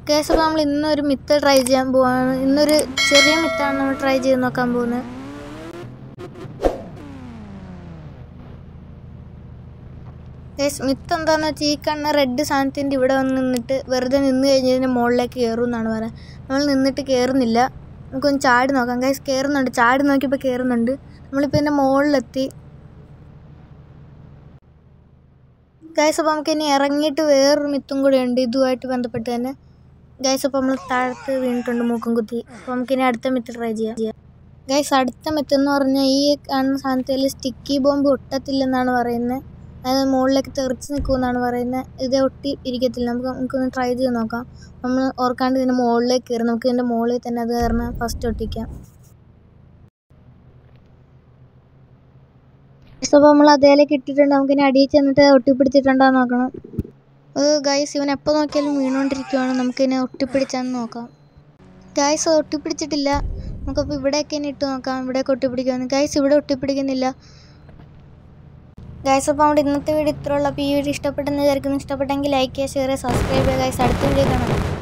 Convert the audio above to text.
case അപ്പോൾ നമ്മൾ ഇന്നൊരു മിത്ത് ട്രൈ ചെയ്യാൻ പോവാണ് ഇന്നൊരു ചെറിയ മിത്താണ് നമ്മൾ ട്രൈ ചെയ്ത് നോക്കാൻ പോകുന്നത് ഗൈസ് മിത്ത് എന്താണെന്ന് വെച്ചാൽ ഈ കാണുന്ന റെഡ് സാധനത്തിൻ്റെ ഇവിടെ വന്ന് നിന്നിട്ട് വെറുതെ നിന്ന് കഴിഞ്ഞതിന് മുകളിലേക്ക് കയറും എന്നാണ് പറയുന്നത് നമ്മൾ നിന്നിട്ട് കയറുന്നില്ല നമുക്കൊന്ന് ചാടി നോക്കാം ഗൈസ് കയറുന്നുണ്ട് ചാടി നോക്കിയപ്പോൾ കയറുന്നുണ്ട് നമ്മളിപ്പോൾ ഇതിൻ്റെ മുകളിലെത്തി ഗൈസ് അപ്പോൾ നമുക്ക് ഇനി ഇറങ്ങിയിട്ട് വേറൊരു മിത്തും കൂടെ ഉണ്ട് ഇതുമായിട്ട് ബന്ധപ്പെട്ട് തന്നെ ഗൈസ് അപ്പോൾ നമ്മൾ താഴത്ത് വീണിട്ടുണ്ട് മൂക്കും കുത്തി അപ്പോൾ നമുക്കിനി അടുത്ത മിത്ത് ട്രൈ ചെയ്യാം ഗൈസ് അടുത്ത മിത്ത് എന്ന് പറഞ്ഞാൽ ഈ കാണുന്ന സാധനത്തിൽ സ്റ്റിക്കി ബോംബ് ഒട്ടത്തില്ലെന്നാണ് പറയുന്നത് അതായത് മുകളിലേക്ക് തെറിച്ച് നിൽക്കുമെന്നാണ് പറയുന്നത് ഇത് ഒട്ടി ഇരിക്കത്തില്ല നമുക്ക് നമുക്കൊന്ന് ട്രൈ ചെയ്ത് നോക്കാം നമ്മൾ ഓർക്കാണ്ട് ഇതിൻ്റെ മുകളിലേക്ക് കയറി നമുക്ക് ഇതിൻ്റെ മുകളിൽ തന്നെ അത് കാരണം ഫസ്റ്റ് ഒട്ടിക്കാം അപ്പോൾ നമ്മൾ അതേലേക്ക് ഇട്ടിട്ടുണ്ട് നമുക്കിനി അടിയിൽ ചെന്നിട്ട് ഒട്ടിപ്പിടിച്ചിട്ടുണ്ടോ എന്ന് നോക്കണം ഗൈസ് ഇവൻ എപ്പോൾ നോക്കിയാലും വീണുകൊണ്ടിരിക്കുവാണ് നമുക്കിനി ഒട്ടിപ്പിടിച്ചാന്ന് നോക്കാം ഗൈസ് ഒട്ടിപ്പിടിച്ചിട്ടില്ല നമുക്കപ്പോൾ ഇവിടെയൊക്കെ ഇനി ഇട്ട് നോക്കാം ഇവിടെയൊക്കെ ഒട്ടിപ്പിടിക്കുമെന്ന് ഗൈസ് ഇവിടെ ഒട്ടിപ്പിടിക്കുന്നില്ല ഗൈസ് അപ്പോൾ നമ്മുടെ ഇന്നത്തെ വീഡിയോ ഇത്രയുള്ളൂ അപ്പോൾ ഈ വീഡിയോ ഇഷ്ടപ്പെട്ടെന്ന് വിചാരിക്കുന്നു ഇഷ്ടപ്പെട്ടെങ്കിൽ ലൈക്ക് ചെയ്യുക ഷെയർ ചെയ്യുക സബ്സ്ക്രൈബ് ചെയ്യുക ഗൈസ് അടുത്ത വീഡിയോ കാണാം